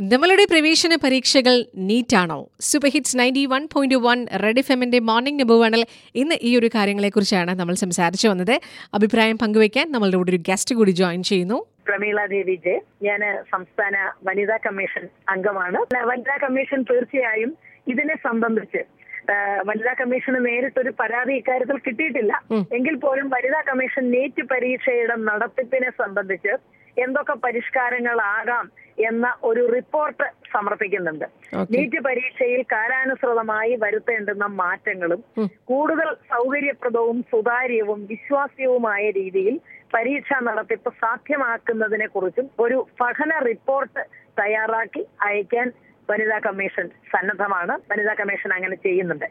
നമ്മളുടെ പ്രവേശന പരീക്ഷകൾ നീറ്റാണോ super hits ninety one point one red F എമ്മിന്റെ മോർണിംഗ് നമ്പർ വണ്ണിൽ ഇന്ന് ഈ ഒരു കാര്യങ്ങളെക്കുറിച്ചാണ് നമ്മൾ സംസാരിച്ചു വന്നത് അഭിപ്രായം പങ്കുവയ്ക്കാൻ നമ്മളുടെ കൂടെ ഒരു ഗസ്റ്റ് കൂടി ജോയിൻ ചെയ്യുന്നു പ്രമീള ദേവി ജെ ഞാൻ സംസ്ഥാന വനിതാ കമ്മീഷൻ അംഗമാണ് വനിതാ കമ്മീഷൻ തീർച്ചയായും ഇതിനെ സംബന്ധിച്ച് ആ, വനിതാ കമ്മീഷന് നേരിട്ടൊരു പരാതി ഇക്കാര്യത്തിൽ കിട്ടിയിട്ടില്ല എങ്കിൽ പോലും വനിതാ കമ്മീഷൻ നീറ്റ് പരീക്ഷയുടെ നടത്തിപ്പിനെ സംബന്ധിച്ച് എന്തൊക്കെ പരിഷ്കാരങ്ങളാകാം എന്ന ഒരു റിപ്പോർട്ട് സമർപ്പിക്കുന്നുണ്ട് Okay. നീറ്റ് പരീക്ഷയിൽ കാലാനുസൃതമായി വരുത്തേണ്ടുന്ന മാറ്റങ്ങളും കൂടുതൽ സൗകര്യപ്രദവും സുതാര്യവും വിശ്വാസ്യവുമായ രീതിയിൽ പരീക്ഷാ നടത്തിപ്പ് സാധ്യമാക്കുന്നതിനെ കുറിച്ചും ഒരു പഠന റിപ്പോർട്ട് തയ്യാറാക്കി അയക്കാൻ വനിതാ കമ്മീഷൻ സന്നദ്ധമാണ് വനിതാ കമ്മീഷൻ അങ്ങനെ ചെയ്യുന്നുണ്ട്